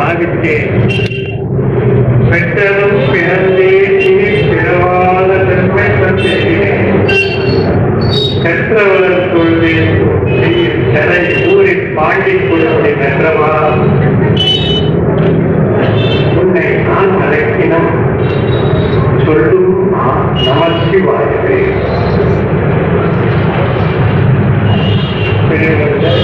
பாவித்தேன் பெற்றதும் பிறந்தே இனி பிறவாத தன்மை தந்தேன் கற்றவளர் கொள்கை கரை ஊரில் பாண்டி கொடுத்தை நன்றவா உன்னை நான் அழைக்கினம் சொல்லும் நான் நமச்சிவாயவே பெரியவர்கள்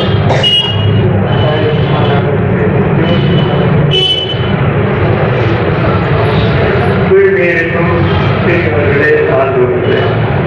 தூய்மையிருக்கும் பெரியவர்களே சார்ந்தவர்களே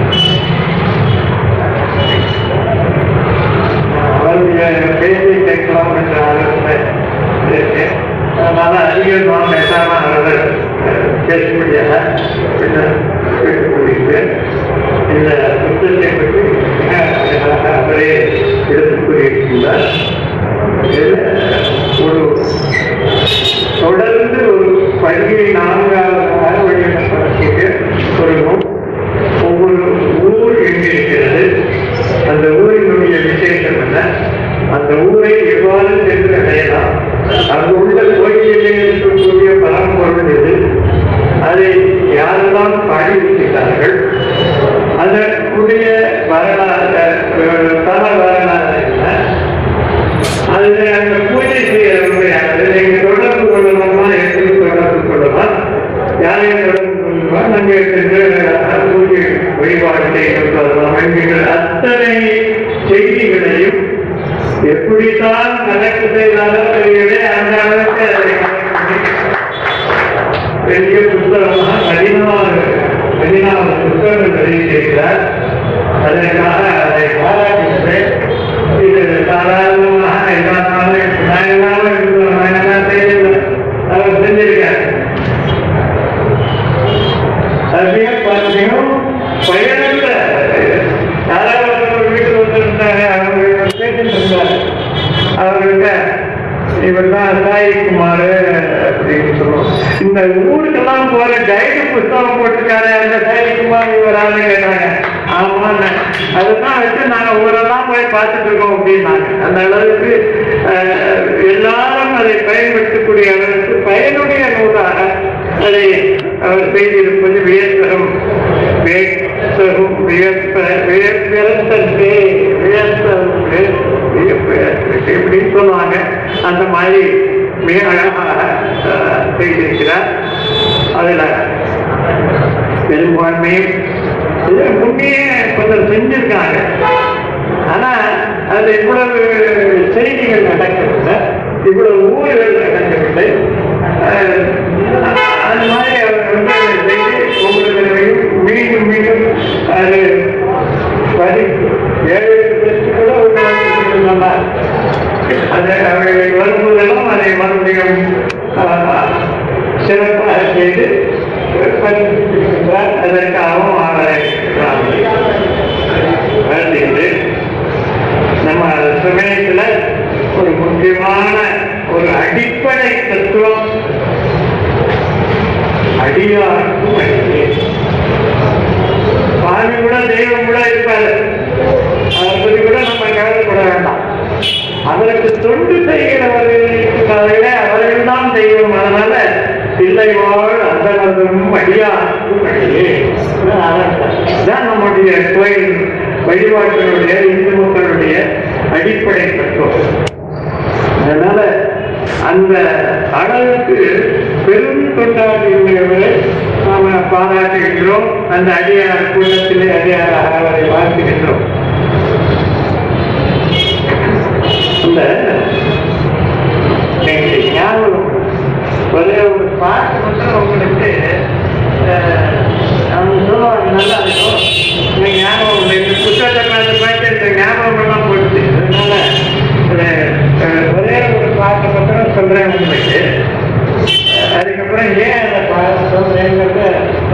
அவருடைய பேச்சை கேட்கலாம் என்ற ஆலோசனை இருக்கேன். அதனால அதிகமாக பேசாம அவர் பேச முடியல பின்னர் கேட்டுக்கொள்கிறேன் இந்த புத்தகத்தை பற்றி மிக அழகாக அவரே எடுத்துக் கூறியிருக்கின்றார் இதில் ஒரு தொடர்ந்து ஒரு பள்ளியை நான்காவதாக வழிநடத்தக்கூடிய ஒரு நூல் ஒவ்வொரு ஊர் எங்கிருக்கிறது அந்த ஊரினுடைய விசேஷம் என்ன அந்த ஊரை எவ்வாறு சென்று அடையலாம் அங்கு உள்ள கோயிலிலே இருக்கக்கூடிய பரம்பொருள் எது அதை யாரெல்லாம் பாடியிருக்கிறார்கள் அதற்குரிய வரலாறு தல வரலாறு என்ன அதுல அந்த பூஜை செய்யறவங்க யாரு நீங்க தொடர்பு கொள்ளலாமா எப்படி தொடர்பு கொள்ளலாம் யாரையும் தொடர்பு கொள்ளலாம் நாங்க சென்று பூஜை வழிபாடு செய்து வரலாம் என்கின்ற அத்தனை செய்திகளையும் எப்படித்தான் கணக்கு செய்தாலும் தெரியவில்லை அந்த அளவுக்கு அதை கணக்கு பண்ணி பெரிய புத்தகமாக பதினாறு பதினாறு புத்தகங்கள் வெளியிட்டிருக்கிறார் அதற்காக அதை பாராட்டுகிறேன் இது சாதாரணமாக எல்லா நாளும் நான் எல்லாரும் இருக்கிறோம் நான் என்ன செய்யல அவர் செஞ்சிருக்காரு அதுவே பார்த்தீங்கன்னா பயனற்ற யாராவது ஒரு வீட்டில் வந்திருந்தாங்க அவங்க பேசிட்டு இருந்தாங்க அவர்கிட்ட இவர் தான் சாயிக்குமார் அப்படின்னு சொல்லுவோம் இந்த ஊருக்கெல்லாம் போற கைடு புத்தகம் போட்டிருக்காரு அந்த சாயிக்குமார் இவர் ஆளு கேட்டாங்க ஆமாண்ணே அதுதான் வச்சு நாங்க ஊரெல்லாம் போய் பார்த்துட்டு இருக்கோம் அப்படின்னாங்க அந்த அளவுக்கு அஹ், எல்லாரும் அதை பயன்படுத்தக்கூடிய அளவுக்கு பயனுடைய நூலாக அதை அவர் செய்திருப்பது வியத்தரும் வியத்தரும் வியப்ப வியப்பிறத்தே வியத்தரும் இப்படின்னு சொல்லுவாங்க அந்த மாதிரி மிக அழகாக அஹ், செய்திருக்கிறார் அதில் பெரும்பான்மையும் இது முன்னே கொஞ்சம் செஞ்சிருக்காங்க ஆனா அது இவ்வளவு செய்திகள் நடக்கவில்லை இவ்வளவு ஊர்கள் நடக்கவில்லை அஹ், அது மாதிரி அவர் வந்து செய்து உங்களுக்கு மீண்டும் மீண்டும் அது பதி ஏழு எட்டு பேருக்கு கூட ஒரு சொன்னார் அது அவர்கள் வரும்போதெல்லாம் அதை மறுபடியும் அஹ், சிறப்பாக செய்து பதிப்பித்திருக்கின்றார் அதற்காகவும் அவரை நான் வேண்டியது நம்ம சமயத்துல ஒரு முக்கியமான ஒரு அடிப்படை தத்துவம் அடியாருக்கும் அடியே சுவாமி கூட தெய்வம் கூட இருப்பாரு அதை பத்தி கூட நம்ம கவலைப்பட வேண்டாம் அவருக்கு தொண்டு செய்கிறவர்களே அவர்கள் தான் தெய்வம் அதனால பிள்ளை வாழ் அந்தனரும் அடியாருக்கும் அடியே இதுதான் நம்முடைய கோயில் வழிபாட்டினுடைய இந்து மக்களுடைய அடிப்படை தத்துவம் அதனால அந்த அளவுக்கு பெரும் தொண்டாற்றியுடையவரை நாம பாராட்டுகின்றோம் அந்த அடியார் கூட்டத்திலே அடியாராக அவரை பார்க்கின்றோம் இந்த எனக்கு ஞாபகம் ஒரே ஒரு பாட்டு மட்டும் உங்களுக்கு அஹ், அவங்க சொல்லுவாங்க நல்லா இருக்கும் இந்த ஞாபகம் இல்லை. இந்த புத்தகத்தை பார்த்து பார்த்து இந்த ஞாபகம் எல்லாம் போச்சு அதனால ஒரு, அஹ், ஒரே ஒரு பாட்டை மட்டும் சொல்றேன் உங்களுக்கு அஹ், அதுக்கப்புறம் ஏன் அந்த பாட்டு சொல்றேங்கிறத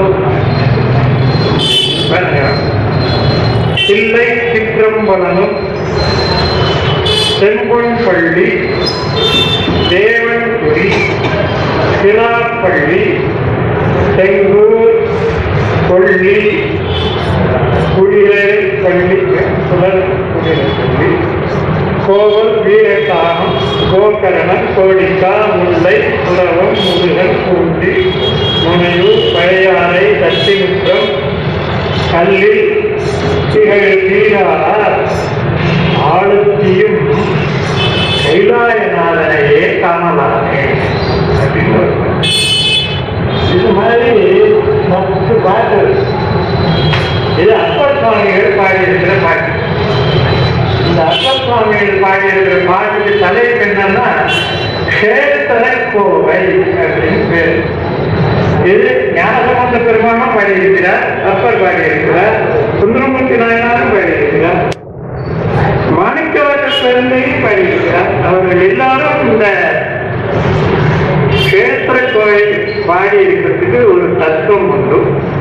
பாருங்க தில்லை சிற்றம்பலனும் செம்பொன் பள்ளி தேவன்குடி சிலாப்பள்ளி செங்கூர் கொள்ளி குடிலை பள்ளி சுடர் குடிலை பள்ளி கோவல் வீரகானம் கோகரணம் கோடிக்கா முல்லை புலவம் முருகன் பூண்டி முனையூர் பழையாறை தட்டிமுற்றம் கல்லில் திகழ் தீரார் ஆளுத்தியும் கைலாயநாதனையே காணலாமே அப்படின்னு வருது. இது மாதிரி பத்து பாட்டு இருக்கு. இது அப்பர் சுவாமிகள் பாடியிருக்கிற பாட்டு இந்த அப்பர் சுவாமிகள் பாடியிருக்கிற பாட்டுக்கு தலைப்பு என்னன்னா கேத்தர கோவை அப்படின்னு பேர் இது ஞானசம்பந்த பெருமானும் பாடியிருக்கிறார் அப்பர் பாடியிருக்கிறார் சுந்தரமூர்த்தி நாயனாரும் பாடியிருக்கிறார் மாணிக்கவாச பெருந்தையும் பாடியிருக்கிறார் அவர்கள் எல்லாரும் இந்த கஷேத்திர கோயில் பாடி இருக்கிறதுக்கு ஒரு தத்துவம் உண்டு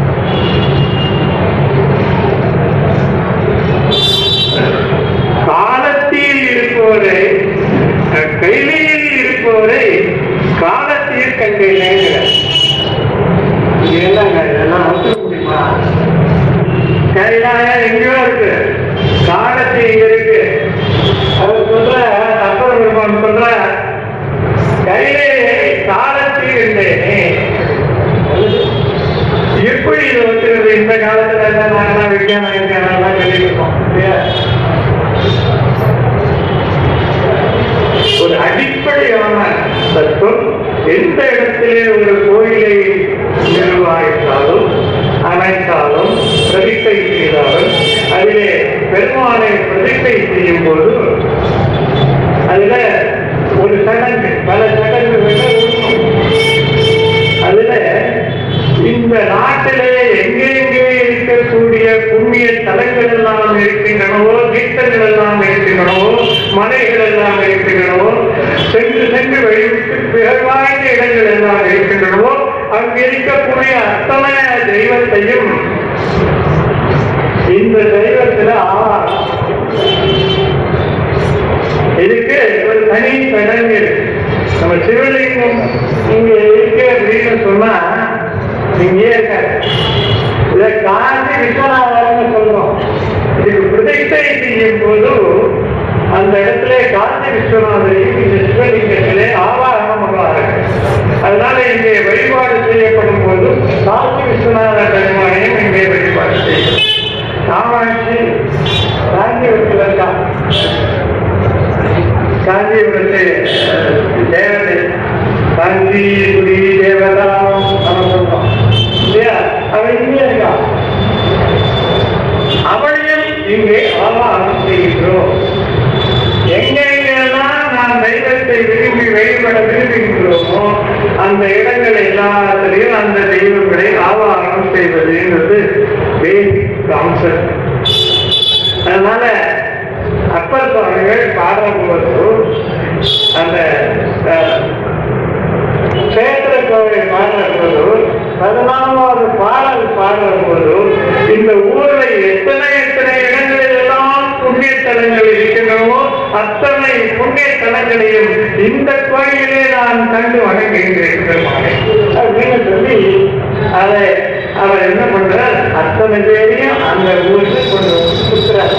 காலத்தில் இருப்பவரை அஹ், கைலையில் இருப்பவரை காலத்தில் கண்டேனேங்கிறார் இங்க என்னங்க இதெல்லாம் ஒத்துக்க முடியுமா கைலாயம் எங்கேயோ இருக்கு காலத்து இங்க இருக்கு அவர் சொல்ற அப்பர் பெருமான் சொல்ற கையிலே காலத்தில் இருந்தேனே எப்படி இது வந்துருது இந்த காலத்துல எல்லாம் நாங்கெல்லாம் விஞ்ஞானம் விஞ்ஞானம்லாம் சொல்லியிருக்கோம் இல்லையா ஒரு அடிப்படையான தத்துவம் எந்த இடத்திலே ஒரு கோயிலை நிர்வாகித்தாலும் அமைத்தாலும் பிரதிஷ்டை செய்தாலும் அதிலே பெருமானை பிரதிஷ்டை செய்யும் போது அதுல ஒரு சடங்கு பல சடங்குகள் இருக்கும் அதுல இந்த நாட்டிலே எங்கெங்கே இருக்கக்கூடிய புண்ணிய தலங்கள் எல்லாம் இருக்கின்றனவோ தீர்த்தங்கள் எல்லாம் இருக்கின்றனவோ மலைகள் எல்லாம் இருக்கின்றனவோ சென்று சென்று வழிவிட்டு பிறவாய்ந்த இடங்கள் எல்லாம் இருக்கின்றனவோ அங்கு இருக்கக்கூடிய அத்தனை தெய்வத்தையும் இந்த தெய்வத்துல ஆ இதுக்கு ஒரு தனி சடங்கு இருக்கு. நம்ம சிவலிங்கம் இங்க இருக்கு அப்படின்னு சொன்னா இங்கே இருக்காரு இத காசி விஸ்வநாதர்னு சொல்றோம் இதுக்கு பிரதிஷ்டை செய்யும் போது அந்த இடத்துல காசி விஸ்வநாதரையும் இந்த சிவலிங்கத்திலே ஆவாகனம் பண்ணுவார்கள் அதனால இங்கே வழிபாடு செய்யப்படும் போது காசி விஸ்வநாத பெருமானையும் இங்கே வழிபாடு செய்யும் காமாட்சி காஞ்சிபுரத்தில் இருக்கா காஞ்சிபுரத்து தேவதை காஞ்சிபுரி தேவதா நம்ம சொல்றோம் இல்லையா அவள் இங்கே இருக்கா அவளையும் இங்கே ஆவாகனம் செய்கின்றோம் எங்கெங்கெல்லாம் நாம் தெய்வத்தை விரும்பி வழிபட விரும்புகின்றோமோ அந்த இடங்கள் எல்லாத்திலையும் அந்த தெய்வங்களை ஆவாகனம் செய்வதுங்கிறது பேசிக் கான்செப்ட் அதனால அப்பர் சுவாமிகள் பாடும்போது அந்த அஹ், கஷேத்திர கோவில் பாடும்போது பதினாலாவது பாடல் பாடும்போது இந்த ஊர்ல எத்தனை எத்தனை இடங்களில் எல்லாம் புண்ணிய தலங்கள் இருக்கின்றனவோ அத்தனை புண்ணிய தலங்களையும் இந்த கோயிலே நான் கண்டு வணங்குகின்றேன் பெருமானே அப்படின்னு சொல்லி அதை அவர் என்ன பண்றார் அத்தனை பேரையும் அந்த ஊருக்கு கொண்டு வந்து சுத்துறார்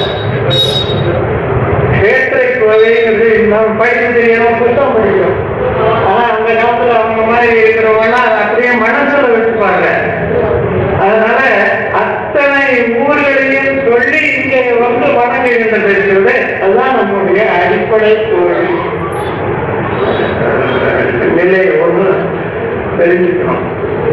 கேட்டை கோவைங்கிறது நம்ம படிக்க தெரியணும் புத்தகம் படிக்கிறோம் ஆனா அந்த காலத்துல அவங்க மாதிரி இருக்கிறவங்க அதை அப்படியே மனசுல வச்சுப்பாங்க அதனால அத்தனை ஊர்களையும் சொல்லி இங்க வந்து வணங்குகின்றது இருக்கிறது அதுதான் நம்முடைய அடிப்படை கோவில் நிலை ஒண்ணு தெரிஞ்சுக்கணும்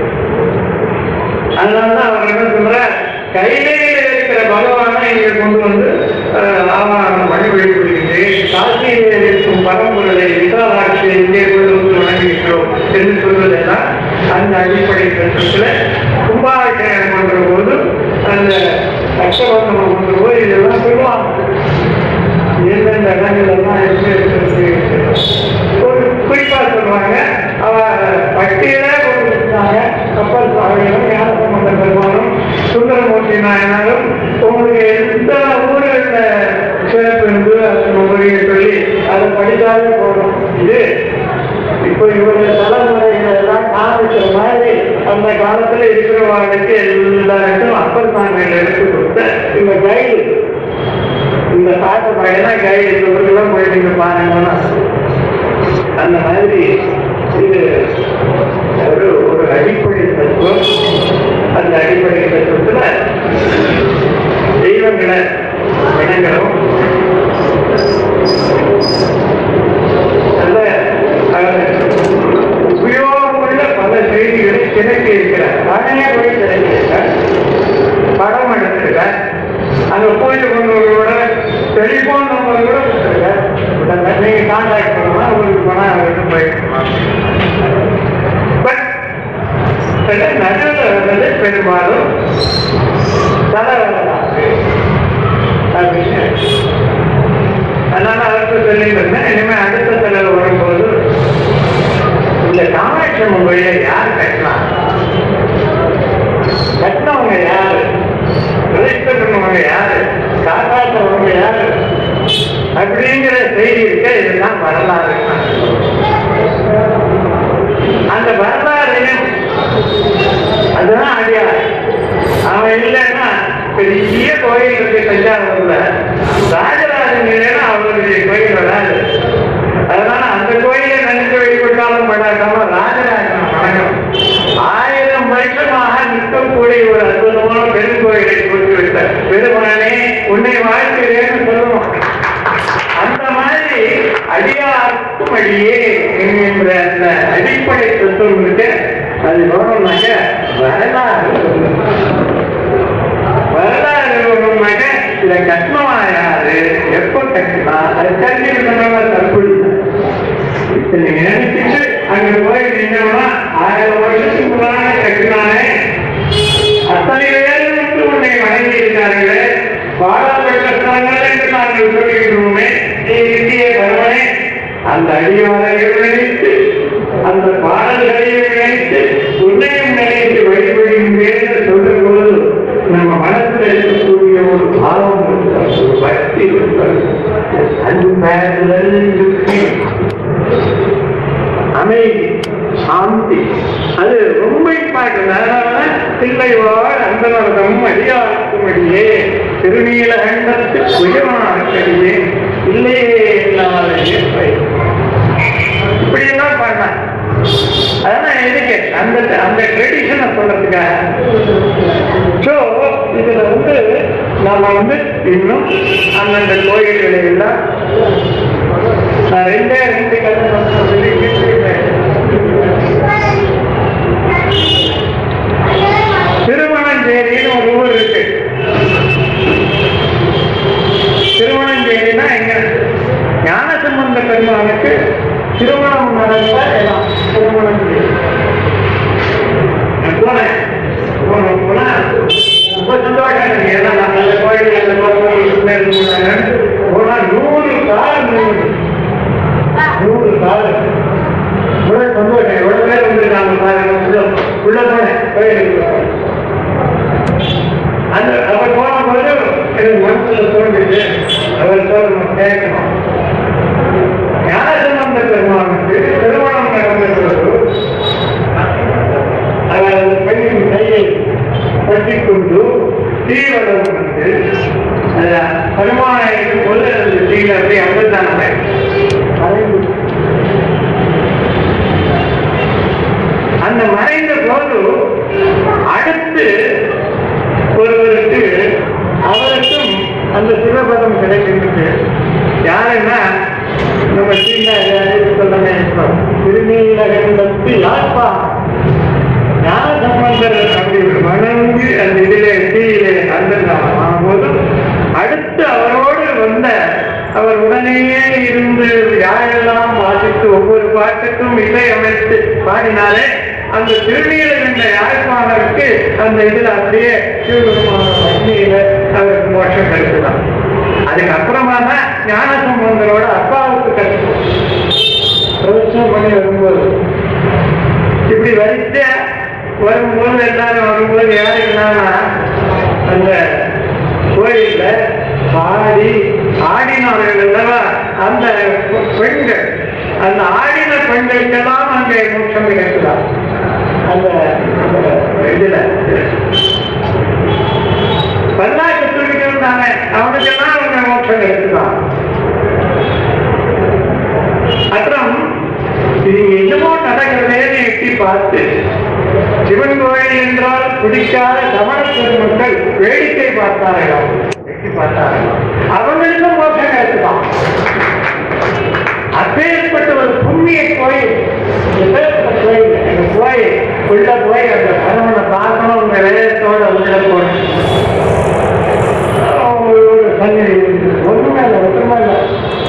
அதனாலதான் அவர் என்ன சொல்ற கையிலேயே இருக்கிற பகவானை இங்க கொண்டு வந்து அஹ், ஆவாகனம் பண்ணி வழிபடுகின்றேன் காசியிலே இருக்கும் பரம்பொருளை விசாலாட்சியை இங்கே கொண்டு வந்து வணங்குகின்றோம் என்று சொல்வதெல்லாம் அந்த அடிப்படை தத்துவத்துல கும்பாபிஷேகம் பண்ற போது அந்த ரத்தவர்ணம் பண்ற போது இதெல்லாம் சொல்லுவாங்க எந்தெந்த இடங்கள் எல்லாம் எப்படி இருக்கிறது ஒரு குறிப்பா சொல்லுவாங்க அவ பட்டியலே கொண்டு வந்தாங்க கப்பல் சுவாமிகளும் ஞானசம்பந்த பெருமானும் சுந்தரமூர்த்தி நாயனாரும் உங்களுக்கு எந்த ஊரில் சிறப்பு இருந்து அது முறையை சொல்லி அதை படித்தாலே போதும் இது இப்போ இவருடைய தலைமுறைகள் எல்லாம் காமிக்கிற மாதிரி அந்த காலத்துல இருக்கிறவங்களுக்கு எல்லாருக்கும் அப்பர் சாமிகள் எடுத்து கொடுத்த இந்த கைடு இந்த பாட்டை பாடினா கை இந்த ஊருக்கெல்லாம் போயிட்டு பாருங்கன்னா அந்த மாதிரி இது ஒரு ஒரு அடிப்படை தத்துவம் அந்த அடிப்படை தத்துவத்துல தெய்வங்களை வணங்குறோம் நல்ல அஹ், உபயோகமுள்ள பல செய்திகளை திரட்டி இருக்கிறார் பழைய போய் திரட்டி இருக்கிறார் படம் எடுத்திருக்கார் அங்க போயிட்டு கொண்டவங்களோட டெலிபோன் நம்பர் கூட கொடுத்துருக்கார் உடனே நீங்க கான்டாக்ட் பண்ணலாம் உங்களுக்கு பணம் அவருக்கு போயிருக்கலாம் பட் நடுவில் வந்தது பெரும்பாலும் தலைவராக அப்படின்னு அதனால அவருக்கு சொல்லிட்டு இருந்தேன் இனிமே அடுத்த தலைவர் வரும்போது இந்த காமாட்சி மொழியை யார் கட்டலாம் கட்டினவங்க யாரு ரிஜிஸ்டர் பண்ணவங்க யாரு காப்பாற்றவங்க யாரு அப்படிங்கிற செய்தி இருக்க இதுதான் வரலாறு அந்த வரலாறையும் அதுதான் அடியார் அவன் இல்லைன்னா பெரிய கோயில் இருக்கு தஞ்சாவூர்ல ராஜராஜன் இல்லைன்னா அவருடைய கோயில் வராது அதனால அந்த கோயிலை நினைச்சு வழிபட்டாலும் படாக்காம ராஜராஜன் வணங்கணும் ஆயிரம் வருஷமாக நிற்கக்கூடிய ஒரு அற்புதமான பெருங்கோயிலை கொடுத்து விட்டார் பெருமானே உன்னை வாழ்த்துகிறேன்னு சொல்லணும் அந்த மாதிரி அடியாருக்கும் அடியே என்கின்ற அந்த அடிப்படை தத்துவம் இருக்கு அது வரணும்னாக்க வரலாறு வரலாறு வரணும்னாக்க இத கட்டணமா யாரு எப்ப கட்டினா அது தெரிஞ்சுக்கிட்டனால தப்பு இல்லை. இப்ப நீங்க நினைச்சிட்டு அங்க போய் நின்னோம்னா ஆயிரம் வருஷத்துக்கு முன்னாடி கட்டினானே அத்தனை பேர் வந்து உன்னை வணங்கி இருக்கிறார்களே பாராளுமன்ற ஸ்தலங்கள் என்று நாங்கள் சொல்லுகிறோமே நீ இந்திய பரவனே அந்த அடியாரையும் நினைத்து அந்த பாடல்களையும் நினைத்து உன்னையும் நினைத்து வழிபடுகின்றேன் என்று சொல்லும் பொழுது நம்ம மனத்தில் இருக்கக்கூடிய ஒரு பாவம் இருக்கிறது, ஒரு பக்தி இருக்கிறது. அன்பு பேரல் இருக்கு. அமைதி சாந்தி அது ரொம்ப இம்பார்ட்டன் அதனால பிள்ளைவாழ் அந்தனர்தம் அடியாருக்கும் அடியே திருநீலகண்டத்து உயர்வாக்கடியே இல்லையே இல்லாத இயற்பை இப்படியெல்லாம் பண்ணான் அதெல்லாம் எதுக்கு அந்த அந்த ட்ரெடிஷனை சொல்றதுக்காக ஸோ இதுல வந்து நாம வந்து இன்னும் அந்தந்த கோயில்களை எல்லாம் நான் ரெண்டே ரெண்டு கதை மட்டும் சொல்லி கேட்டுக்கிறேன். திருமணஞ்சேரின்னு ஒரு ஊர் இருக்கு திருமணஞ்சேரினா எங்க ஞானசம்பந்த பெருமானுக்கு திருமணம் நடந்த இடம் திருமணஞ்சேரி நான் போனேன் போனேன் போனா ரொம்ப சந்தோஷம் எனக்கு ஏன்னா நான் நல்ல கோயில் அந்த கோயில் போனா நூறு காலம் நின்று நூறு காலம் இவ்வளவு சந்தோஷம் எவ்வளவு பேர் வந்திருக்காங்க பாருங்க உள்ள உள்ள போனேன் கோயிலுக்கு அந்த அவர் போகும்போது எனக்கு மனசுல தோன்றுச்சு அவர் சொல்லணும் கேட்கணும் ஞானசம்பந்த பெருமானுக்கு திருமணம் நடந்தபோது அவர் அந்த பெண்ணின் கையை கட்டிக்கொண்டு தீவனம் வந்து பெருமானை போது அந்த தீல அப்படி அமிர்தாங்க மறைந்து அந்த மறைந்த போது அடுத்து ஒருவருக்கு அவருக்கும் அந்த சிவபதம் கிடைக்கின்றது யாருன்னா நம்ம சீனா சொல்லமே திருநீலகண்டத்து யாழ்ப்பா ஞான சம்பந்தர் அப்படி வணங்கி அந்த இதிலே தீயிலே அந்த போது அடுத்து அவரோடு வந்த அவர் உடனேயே இருந்து யாரெல்லாம் வாசித்து ஒவ்வொரு பாட்டுக்கும் இசை அமைத்து பாடினாலே அந்த திருநீலகண்ட யாழ்ப்பாணருக்கு அந்த இதுல அப்படியே சிவபெருமான பத்னியில அவருக்கு மோட்சம் கிடைச்சுதான் அதுக்கப்புறமா தான் ஞான சம்பந்தரோட அப்பாவுக்கு கிடைக்கும் பிரதட்சணம் பண்ணி வரும்போது இப்படி வரிசையா வரும்போது எல்லாரும் வரும்போது யாருக்குன்னா அந்த கோயில்ல ஆடி ஆடினார்கள் அல்லவா அந்த பெண்கள் அந்த ஆடின பெண்களுக்கெல்லாம் அங்கே மோட்சம் கிடைக்கலாம் அந்த அந்த இதுல பல்லாக்கு தூக்கிட்டு இருந்தாங்க அவனுக்கெல்லாம் அவங்க மோட்சம் மோட்சம் எடுத்துதான் அப்புறம் இது என்னமோ நடக்கிறதேன்னு எட்டி பார்த்து சிவன் கோயில் என்றால் பிடிக்காத சமண பெருமக்கள் வேடிக்கை பார்த்தார்களாம் எட்டி பார்த்தார்களாம் அவங்களுக்கும் மோட்சம் கிடைச்சுதான் அப்பேற்பட்ட ஒரு புண்ணிய கோயில் எப்பேற்பட்ட கோயில் எங்க போய் உள்ள போய் அந்த பரமனை பார்க்கணும் உங்க வேதத்தோட உள்ள போகணும் ஒரு சந்நிதி இருக்குது. ஒண்ணுமே இல்லை ஒற்றுமை இல்லை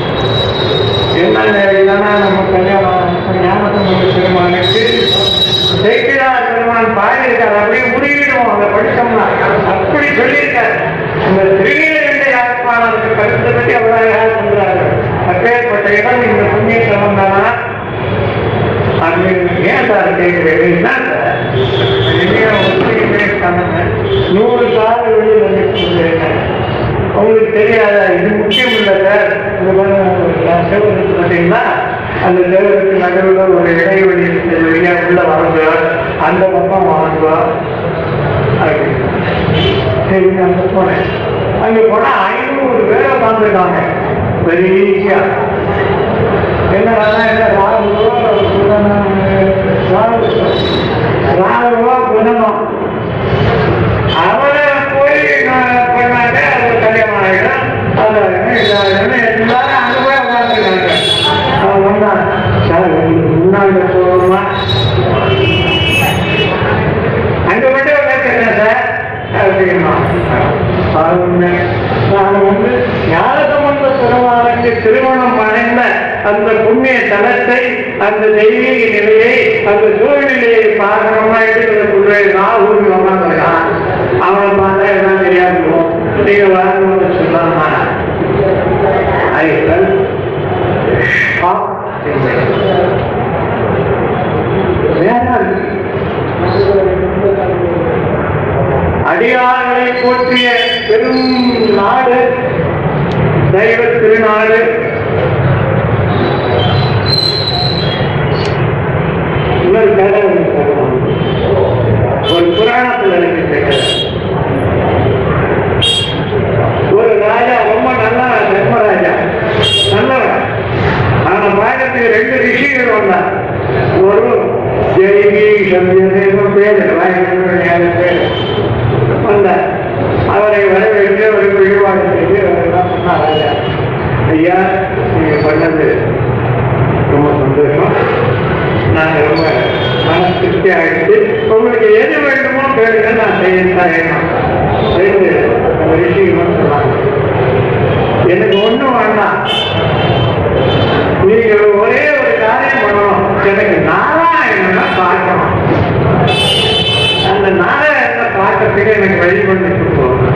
என்ன இல்லைன்னா நம்ம கல்யாணம் ஞானசம்பந்த பெருமானுக்கு சேக்கிழார் பெருமான் பாடியிருக்கார் அப்படியே முடிவிடுவோம் அதை படித்தோம்னா அப்படி சொல்லியிருக்கார் அந்த திருநீலகண்ட யாழ்ப்பாணருக்கு கருத்தை பற்றி அவ்வளவு சொல்றாரு அப்பேற்பட்ட இடம் இந்த புண்ணிய கிரமம் தானா அது ஏன் சார் கேட்கிறேன் என்ன சார் எங்கேயோ ஒத்துழைப்பே இருக்காங்க நூறு கால் வெளியில் வந்து உங்களுக்கு தெரியாதா இது முக்கியம் இல்லை சார் இது செவருக்கு பார்த்தீங்கன்னா அந்த செவருக்கு நடுவில் ஒரு இடைவெளி இருக்குது வழியா உள்ள வாங்க அந்த பக்கம் வாங்க அப்படின்னு சரி அங்கே போனேன் அங்கே போனால் ஐநூறு பேர் உட்காந்துருக்காங்க பெரிய என்னடா என்ன ராணுவ குணம் அவரை போய் நான் பண்ணாங்க அது கல்யாணம் ஆகிடும் அது எல்லாரும் அங்கே போய் உட்காந்துருக்காங்க அவன் வந்தான் சார் முன்னாடி போகணுமா அங்க மட்டும் உட்காந்துருக்கேன் சார் அப்படின்னா பாருங்க நான் வந்து ஞானசம்பந்த பெருமானுக்கு திருமணம் அடைந்த அந்த புண்ணிய தலத்தை அந்த தெய்வீக நிலையை அந்த சூழ்நிலையை பார்க்கணும்னா எடுக்கிறதுக்குள்ளே நான் ஊருக்கு உட்காந்துருக்கான் அவனை பார்த்தா என்ன தெரியாது போகும். நீங்க வரணும்னு சொன்னாமா ஐயர் அடியார்களை போற்றிய பெரும் நாடு தெய்வ திருநாடு இன்னொரு கதை ஒண்ணு சொல்லணும். ஒரு புராணத்தில் எனக்கு கேட்டது ஒரு ராஜா ரொம்ப நல்ல தர்மராஜா நல்லவன் ஆனா பார்க்கறதுக்கு ரெண்டு ரிஷிகள் வந்தான் ஒரு ஜெய்வி சந்தியன் பேர் வாய்ப்பு பேர் வந்தார் அவரை வரவேற்று ஒரு வழிபாடு செய்து அவரெல்லாம் சொன்னார் ராஜா ஐயா நீங்க பண்ணது ரொம்ப சந்தோஷம் நாங்கள் ரொம்ப மன திருப்தி ஆகிடுச்சு உங்களுக்கு எது வேண்டுமோ கேளுங்க நான் செய்ய தரேன் செய்து அந்த விஷயம் சொன்னாங்க எனக்கு ஒண்ணும் வேண்டாம் நீங்க ஒரே ஒரு காரியம் பண்ணணும் எனக்கு நாராயணனை பார்க்கணும் அந்த நாராயணனை பார்க்கறதுக்கு எனக்கு வழி பண்ணி கொடுக்கணும்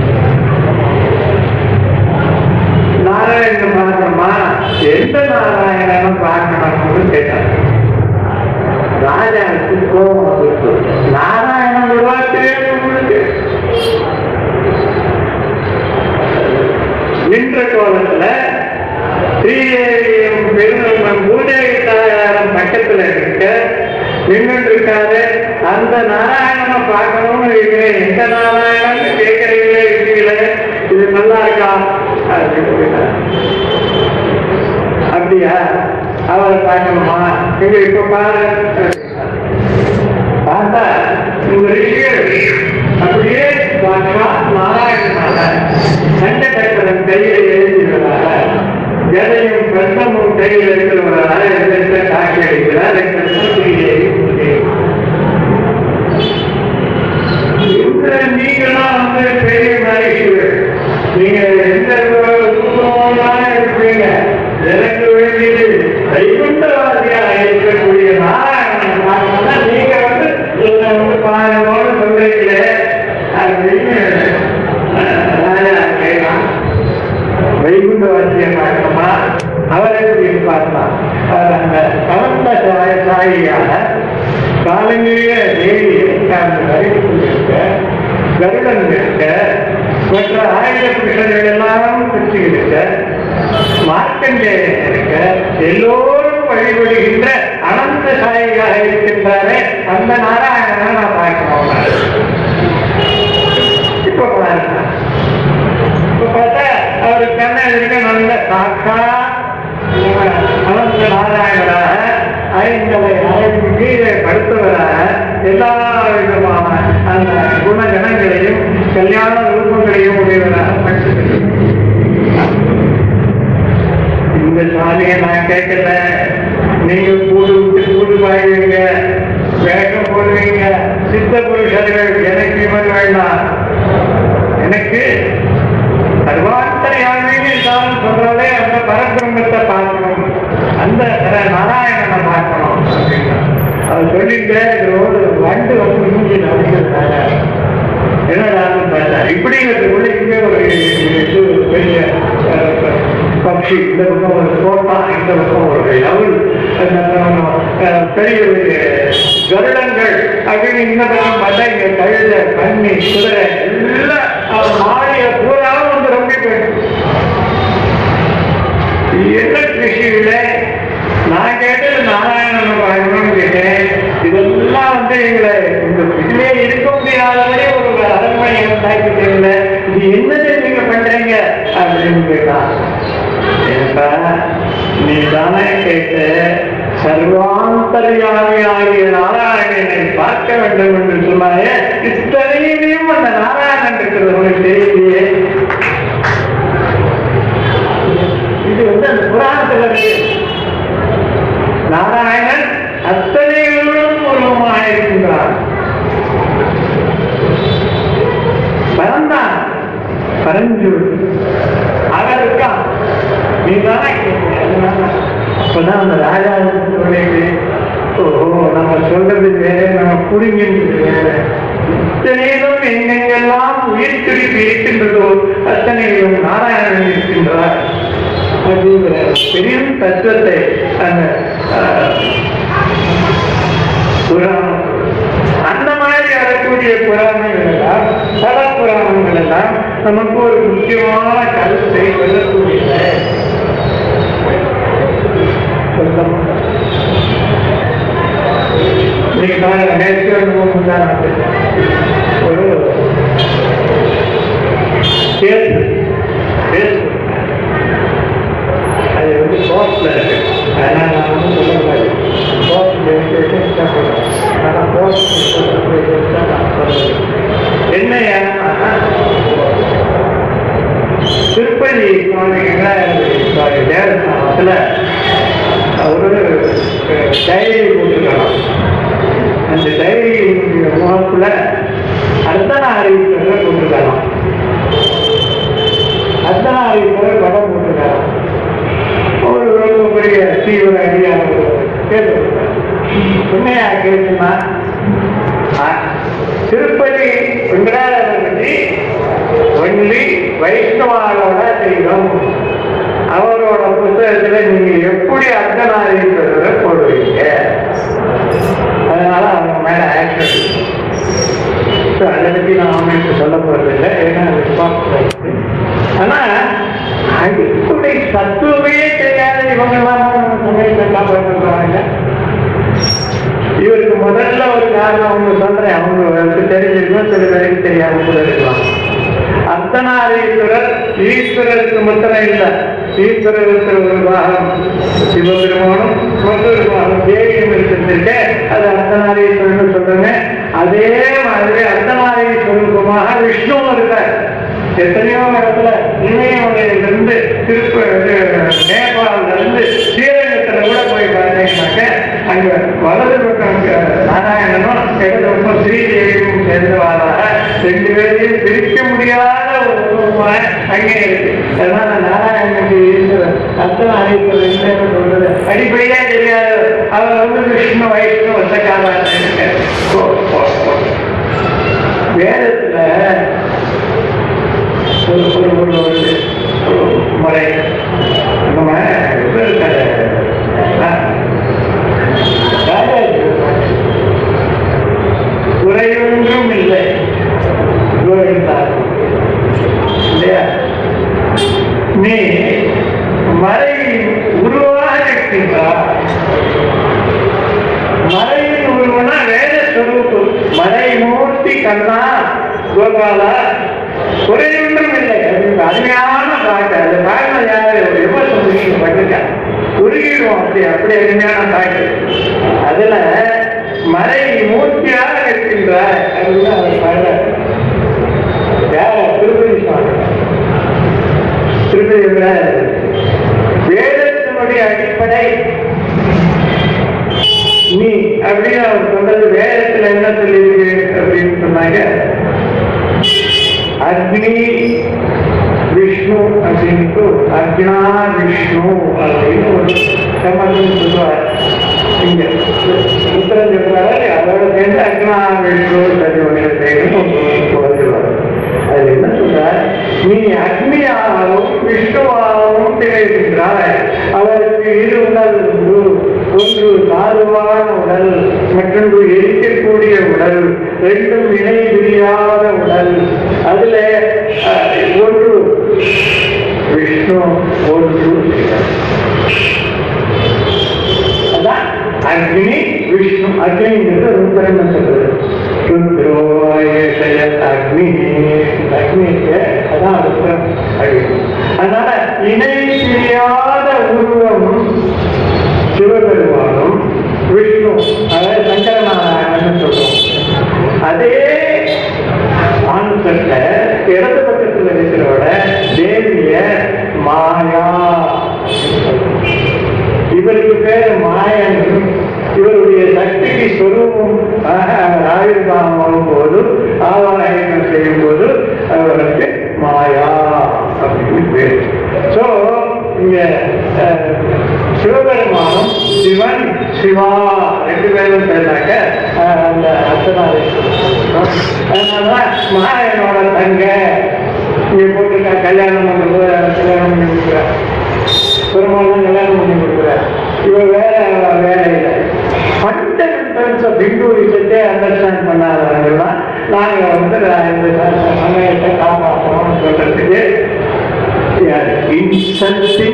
நாராயணன் பார்க்கணுமா எந்த நாராயணனும் பார்க்கணும்னு கேட்டாங்க ராஜாவுக்கு கோபம் வந்துருச்சு நாராயணன் விடுவா தெரியாது உங்களுக்கு நின்ற கோலத்துல ஸ்ரீதேவியும் பெருமம் பூதேவி தாயாரம் பக்கத்துல இருக்க நின்று இருக்காரு அந்த நாராயணனை பார்க்கணும்னு இருக்கிறேன் எந்த நாராயணன் கேட்கறீங்களே இருக்கீங்களே இது நல்லா இருக்கா அப்படின்னு கேட்டார். அப்படியா அவரை பார்க்கணுமா இங்க இப்ப பாரு பார்த்தா இந்த ரிஷிகள் அப்படியே சாட்சாத் நாராயணனால சண்ட சக்கரம் கையில எழுதிடுவதால எதையும் பிரசமும் கையில் இருக்கிறவரால எதிர்த்த காட்சி அளிக்கிறார் இந்த நீங்களாம் வந்து பெரிய மகிழ்ச்சிகள் நீங்க எந்த தூக்கமாக இருப்பீங்க எனக்கு வேண்டியது வைகுண்டவாதியாக இருக்கக்கூடிய நாராயணன் பார்க்கணும்னா நீங்க வந்து என்னை வந்து பாருங்கன்னு சொல்றீங்களே அப்படின்னு அஹ், ராஜா கேட்கலாம் வைகுண்டவாசியை பார்க்கணுமா அவரை எப்படி பார்க்கலாம் அவர் அந்த கலந்த சாய சாயியாக காலங்கிரிய தேவியை அந்த வரைக்கும் கொண்டிருக்க கருடன் இருக்க மற்ற ஆயுத புருஷர்கள் எல்லாரும் பிடிச்சு இருக்க மார்க்கண்டேயன் இருக்க எல்லோரும் வழிபடுகின்ற அனந்த சாயியாக இருக்கின்றாரே அந்த நாராயணனை நான் பார்க்கணும் இப்ப பாருங்க இப்ப பார்த்தா அவர் கண்ணை எங்களை அழைத்து கீழே படுத்துவர எல்லா விதமான அந்த குணகணங்களையும் கல்யாண ரூபங்களையும் உடையவராக படுத்துகிறது இந்த சாமியை நான் கேட்கல நீங்க கூடு விட்டு கூடு பாயுவீங்க வேகம் போடுவீங்க சித்த புருஷர்கள் எனக்கு இவர் வேண்டாம் எனக்கு சர்வாந்தரையானே தான் சொல்றாலே அந்த பரபிரம்மத்தை பார்க்கணும் அந்த நாராயணனை பார்க்கணும் அப்படின்னா அது சொல்லிட்டு ஒரு வண்டு வந்து மூஞ்சி நடக்கிறாங்க என்னடான்னு பார்த்தா இப்படிங்கிறதுக்குள்ள இங்கே ஒரு இது பெரிய அஹ், பட்சி இந்த பக்கம் ஒரு தோட்டா இந்த பக்கம் ஒரு லவுல் அஹ், பெரிய பெரிய கருடங்கள் அப்படின்னு இந்த பக்கம் பார்த்தா இங்க கழுத கண்ணி குதிரை எல்லாம் அவன் மாடிய பூராவும் வந்து ரொம்ப போயிடும் என்ன கிருஷியில நான் கேட்டது நாராயணன் பார்க்கணும்னு கேட்டேன் இதெல்லாம் வந்து எங்களை இந்த இதுலயே இருக்க முடியாதவரை ஒரு அரண்மனை உண்டாக்கிட்டீங்கள இது என்னது நீங்க பண்றீங்க அப்படின்னு கேட்டான் ஏன்பா நீ தானே கேட்ட சர்வாந்தரியாமியாகிய நாராயணனை பார்க்க வேண்டும் என்று சொன்னாயே இத்தனையிலையும் அந்த நாராயணன் இருக்கிறது உனக்கு தெரியலையே இது வந்து அந்த புராணத்துல இருக்கு நாராயணன் அத்தனைகளும் உருவமாக இருக்கின்றார் பரந்தான் பரஞ்சு அவர் இருக்கான் நீ தானே அப்பதான் அந்த ராஜா சொல்லிட்டு ஓஹோ நம்ம சொல்றது வேற நம்ம புரிஞ்சுன்றது வேற இத்தனையிலும் எங்கெங்கெல்லாம் உயிர் துடிப்பு இருக்கின்றதோ அத்தனையிலும் நாராயணன் இருக்கின்றார் அப்படிங்கிற பெரிய தத்துவத்தை அந்த ஆஹ், புராணம் அந்த மாதிரி வரக்கூடிய புராணங்கள் எல்லாம் பல புராணங்கள் எல்லாம் நமக்கு ஒரு முக்கியமான கருத்தை சொல்லக்கூடியது சொல்லம் இன்னைக்கு நான் நேற்று அனுபவம் தான் ஒரு கேஸ் கேஸ் அது வந்து கோர்ட்ல இருக்கு அதனால நான் வந்து சொல்லக்கூடாது கோர்ட் ஆனால் கோர்ட் என்ன ஏன்னா திருப்பதி சுவாமிகளை தேவஸ்தானத்தில் ஒரு டைரி போட்டுருக்கலாம் அந்த டைரி முகத்தில் அர்த்தன அறிவிப்புகளை போட்டுருக்கலாம் அர்த்தன அறிவிப்புகளை படம் போட்டுருக்கலாம் ஒரு ரொம்ப பெரிய தீவிர அடியான கேட்டு உண்மையா கேட்டுமா திருப்பதி வெங்கடாஜலபதி ஒன்லி வைஷ்ணவாலோட தெய்வம் அவரோட புத்தகத்துல நீங்க எப்படி அர்த்தநாதீஸ்வரரை போடுவீங்க அதனால அவங்க மேல ஆக்ஷன் அதை பத்தி நான் அவங்களுக்கு சொல்ல போறதில்லை ஏன்னா அது responsibility. ஆனா அடிப்படை தத்துவமே தெரியாத இவங்கெல்லாம் சமயத்தில் காப்பாற்றுறாங்க இவருக்கு முதல்ல ஒரு காரணம் அவங்க சொல்றேன் அவங்களுக்கு தெரிஞ்சிருக்கும் சில பேருக்கு தெரியாம கூட இருக்கலாம் அர்த்தநாரீஸ்வரர் ஈஸ்வரருக்கு மாத்திரம் இல்ல ஈஸ்வரர் இருக்கிற ஒரு பாகம் சிவபெருமானும் மற்றொரு பாகம் தேவியும் இருக்கிறதுக்கு அது அர்த்தநாரீஸ்வரன் சொல்றேங்க அதே மாதிரி அர்த்தநாரீஸ்வரூபமாக விஷ்ணுவும் இருக்கார் எத்தனையோ இடத்துல இமயமலையிலிருந்து திருப்ப இது, நேபாளில இருந்து ஸ்ரீரங்கத்துல கூட போய் பார்த்தீங்கன்னாக்க அங்க வலது பக்கம் இருக்க நாராயணனும் இடது பக்கம் ஸ்ரீதேவியும் சேர்ந்தவாறாக ரெண்டு பேரையும் பிரிக்க முடியாத ஒரு உருவமாக அங்கே இருக்கு அதனால நாராயணனுக்கு ஈஸ்வரர் அர்த்தநாரீஸ்வரர் இல்லைன்னு சொல்றது அடிப்படையா தெரியாது அவர் வந்து விஷ்ணு வைஷ்ணு வசக்காரன் வேதத்துல ஒரு ஒரு ஒரு ஒரு ஒரு முறை நம்ம இது இருக்காரு, ஆ, ராஜாஜி குறையொன்றும் இல்லை கோவிந்தார் இல்லையா நீ மறை உருவாக இருக்கின்றார் மறையின் உருவனா வேத ஸ்வரூபம் மறை மூர்த்தி கண்ணா கோபாலா குறையொன்றும் இல்லை அது அருமையான பாட்டு அந்த பாடல யாரு ஒரு விமர்சனம் பண்ணிருக்காங்க உருகிடுவோம் அப்படி அப்படி அருமையான பாட்டு அதுல மறை மூர்த்தியாக இருக்கின்றார் அப்படின்னு அவர் பாடுறார் யார திருப்பதி சுவாமி திருப்பதி வேதத்தினுடைய அடிப்படை நீ அப்படின்னு அவர் சொன்னது வேதத்துல என்ன சொல்லியிருக்கு அப்படின்னு சொன்னாங்க அக்னி விஷ்ணு அப்படின்ட்டு அக்னா விஷ்ணு அப்படின்னு ஒரு சம்பந்தம் சொல்லுவார் இங்க உத்தரம் சொல்றாரு அதோட சேர்ந்து அக்னா விஷ்ணு சரி வந்துருவார் அது என்ன சொல்றார் நீ அக்னியாகவும் விஷ்ணுவாகவும் திகழ்கின்றாய் அவருக்கு இரு உடல் உண்டு ஒன்று சாதுவான உடல் மற்றொன்று எரிக்கக்கூடிய உடல் ரெண்டும் இணை பிரியாத உடல் அதுல அஹ், ஒன்று விஷ்ணு ஒன்று சிவன். அதான் அக்னி விஷ்ணு அக்னிங்கிறது ருத்ரன்னு சொல்றது ருத்ரோயேஷய அக்னி அக்னிக்கு அதான் ருத்ரம் அக்னி அதனால இணை பிரியாத உருவம் சிவபெருமானும் விஷ்ணு அதாவது சங்கரநாராயணன் சொல்றோம் அதே கான்செப்ட இடது பக்கத்துல இருக்கிறோட தேவிய மாயா இவருக்கு பேர் மாயன் இவருடைய சக்திக்கு சொரூபம் ஆயுர்வாகம் போது ஆவாயனம் செய்யும் போது அவருக்கு மாயா அப்படின்னு பேர் ஸோ இங்க அஹ், சிவபெருமானும் சிவன் சிவா ரெண்டு பேரும் சேர்ந்தாக்க அஹ், அந்த அர்த்தநாதேஸ்வரர் அதனாலதான் மாயனோட தங்க இங்க போட்டிருக்கா கல்யாணம் பண்ணுறது கல்யாணம் பண்ணி கொடுக்குறார் பெருமாள் தான் கல்யாணம் பண்ணி கொடுக்குறார் இவர் வேற வேலை இல்லை ஃபண்டமெண்டல்ஸ் ஆஃப் ஹிந்துவிசத்தை அண்டர்ஸ்டாண்ட் பண்ணாதவங்கலாம் நாங்கள் வந்து இந்த சமயத்தை காப்பாற்றணும்னு சொல்றதுக்கு இன்சல்டிங்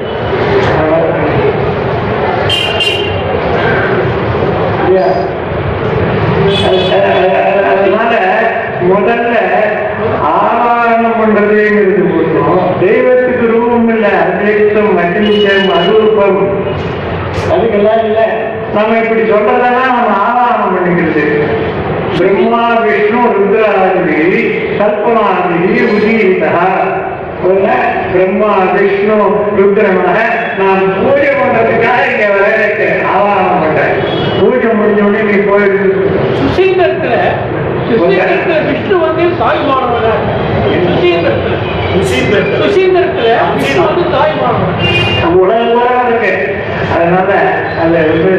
அதனால முதல்ல ஆவாரணம் பண்றதுங்கிறது போட்டோம் தெய்வத்துக்கு ரூபம் இல்லை அத்வைத்தம் மகிழ்ச்சம் அரூபம் அதுக்கெல்லாம் இல்லை நம்ம இப்படி சொல்றதெல்லாம் நம்ம ஆவாரணம் பண்ணிக்கிறது பிரம்மா விஷ்ணு ருத்ராதிபதி கல்பனாதிபதி உதீதா போல பிரம்மா விஷ்ணு ருத்ரமாக நான் பூஜை பண்றதுக்காக இங்க வர இருக்கேன் ஆவாரணம் பண்றேன் பூஜை முடிஞ்ச உடனே நீ போயிட்டு சுசீந்திரத்துல சுசீந்திரத்துல விஷ்ணு வந்து தாய்மானவனா சுசீந்திரத்துல சுசீந்திரத்துல விஷ்ணு வந்து தாய்மானவன் உலகம் பூரா இருக்கு அதனால அது வந்து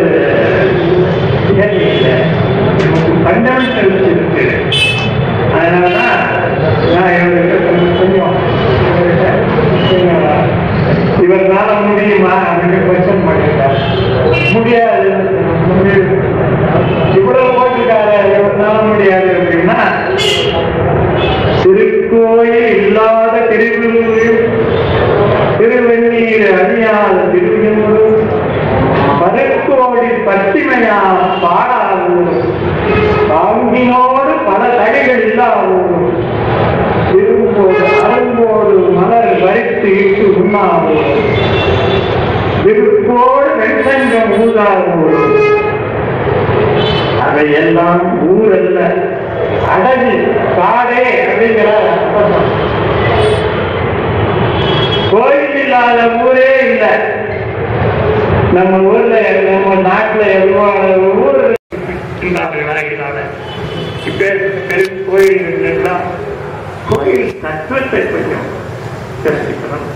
ஃபண்டமெண்டல் இருக்கு அதனாலதான் நான் இவர்கிட்ட கொஞ்சம் கொஞ்சம் இவர்கிட்ட கொஞ்சம் இவர்னால முடியுமா அப்படின்னு கொஸ்டின் பண்ணிட்டார் முடியாது முடியும் இவ்வளவு போட்டிருக்காரு இவர்னால முடியாது அப்படின்னா திருக்கோயில் இல்லாத திருவிழு திருவெண்ணீர் அணியால் திருவிழும் பருக்கோடி பத்திமையா பாடாவும் தாங்கினோடு பல தடைகள் இல்லாவும் திரும்போது அரும்போடு மலர் வரித்து இட்டு உண்ணாவும் விருப்போடு வெண்சங்கம் ஊதாவும் அவையெல்லாம் ஊரல்ல அடகு காடே அப்படிங்கிற அர்த்தம் கோயில் இல்லாத ஊரே இல்லை நம்ம ஊர்ல நம்ம நாட்டுல எவ்வளவு ஊர் விநாயகனால இப்பேற்பட்ட கோயில் எல்லாம் கோயில் தத்துவத்தை கொஞ்சம் தெரிஞ்சுக்கணும்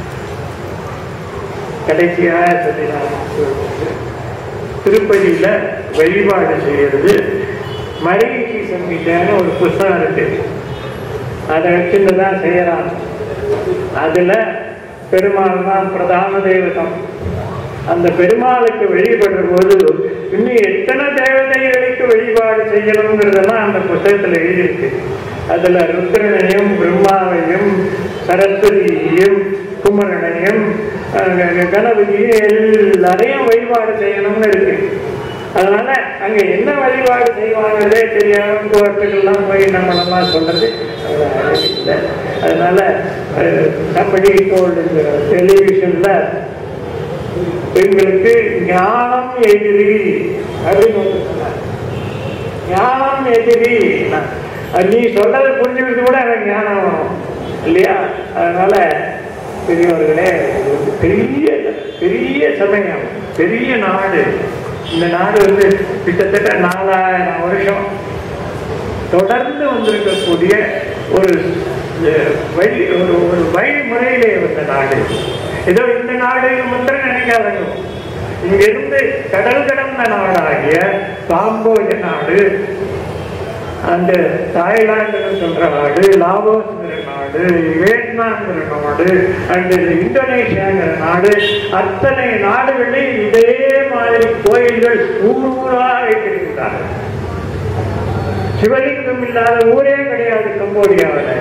கடைசியாக சொல்லினாங்க திருப்பதியில வழிபாடு செய்யறது மறைச்சி சங்கீதன்னு ஒரு புஸ்தகம் இருக்கு அதை வச்சுட்டு தான் செய்யறான் அதுல பெருமாள் தான் பிரதான தெய்வதம் அந்த பெருமாளுக்கு வழிபடுற போது இன்னும் எத்தனை தேவதைகளுக்கு வழிபாடு செய்யணுங்கிறதெல்லாம் அந்த புத்தகத்துல எழுதியிருக்கு அதுல ருத்ரனையும் பிரம்மாவையும் சரஸ்வதியையும் குமரனையும் அஹ், கணபதியும் எல்லாரையும் வழிபாடு செய்யணும்னு இருக்கு அதனால அங்க என்ன வழிபாடு செய்வாங்களே தெரியாம கோர்ட்டுக்கெல்லாம் போய் நம்ம நம்ம சொல்றது அவ்வளவு அழகு இல்லை அதனால சம்படி டெலிவிஷன்ல எங்களுக்கு ஞானம் எதிரி அப்படின்னு ஒன்று சொன்னார் ஞானம் எதிரி அது நீ சொல்றதை புரிஞ்சுக்கிறது கூட எனக்கு ஞானம் வேணும். இல்லையா அதனால பெரியவர்களே இது வந்து பெரிய பெரிய சமயம் பெரிய நாடு இந்த நாடு வந்து கிட்டத்தட்ட நாலாயிரம் வருஷம் தொடர்ந்து வந்திருக்கக்கூடிய ஒரு அஹ், வழி ஒரு ஒரு வழிமுறையிலே வந்த நாடு ஏதோ இந்த நாடு மட்டும் நினைக்காதங்க இங்கிருந்து கடல் கடந்த நாடாகிய காம்போஜ நாடு அந்த தாய்லாந்துன்னு சொல்ற நாடு லாவோஸ்ங்கிற நாடு வியட்நாம்ங்கிற நாடு அண்ட் இந்தோனேஷியாங்கிற நாடு அத்தனை நாடுகளில் இதே மாதிரி கோயில்கள் ஊர் ஊராக வைத்திருக்கிறார்கள் சிவலிங்கம் இல்லாத ஊரே கிடையாது கம்போடியாவில்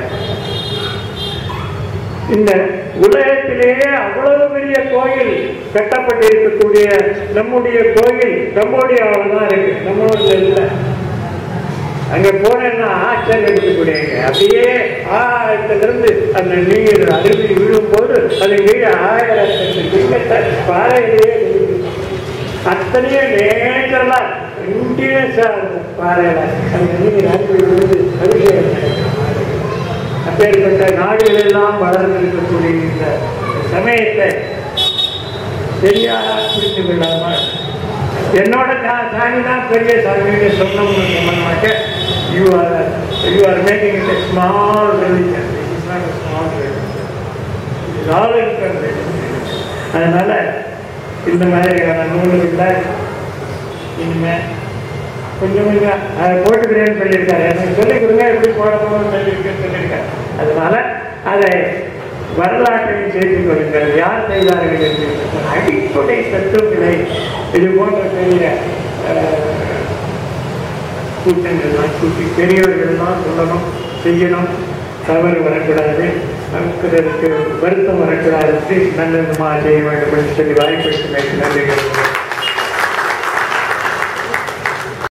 இந்த உலகத்திலேயே அவ்வளவு பெரிய கோயில் கட்டப்பட்டிருக்கக்கூடிய நம்முடைய கோயில் கம்போடியாவில் தான் இருக்கு நம்ம ஊர்ல இல்லை அங்க போனேன்னா ஆச்சரியப்பட்டுக்கூடியங்க அப்படியே ஆயிரத்திலிருந்து அந்த நீர் அருவி விழும்போது அது கீழே ஆயிரத்தி லிங்கத்தை பாறையிலேயே விழுது. அத்தனையும் நேச்சரலா கண்டினியூஸா இருக்கும் பாறையில அந்த நீர் அருவி விழுந்து அபிஷேகம் நடக்கும். அப்பேற்பட்ட நாடுகள் எல்லாம் வளர்ந்திருக்கக்கூடிய இந்த சமயத்தை சரியாக புரிந்து கொள்ளாமல் என்னோட சா- சாமி தான் பெரிய சாமின்னு சொன்னோம்னு சொன்னாக்க you are you are making it small religion it's not small religion all அதனால இந்த மாதிரியான நூல்களை இனிமே கொஞ்சம் கொஞ்சம் அதை போட்டுக்கிறேன்னு சொல்லியிருக்காரு எனக்கு சொல்லிக் கொடுங்க எப்படி போடணும்னு சொல்லியிருக்கேன்னு சொல்லியிருக்காரு அதனால அதை வரலாற்றையும் சேர்த்துக் கொள்ளுங்கள் யார் செய்தார்கள் என்று அடிப்படை தத்துவங்களை இது போன்ற பெரிய அஹ், கூட்டங்கள்லாம் கூட்டி பெரியவர்கள்லாம் சொல்லணும் செய்யணும் தவறு வரக்கூடாது நமக்கு வருத்தம் வரக்கூடாது நல்ல விதமாக செய்ய வேண்டும் என்று சொல்லி வாய்ப்பு நன்றி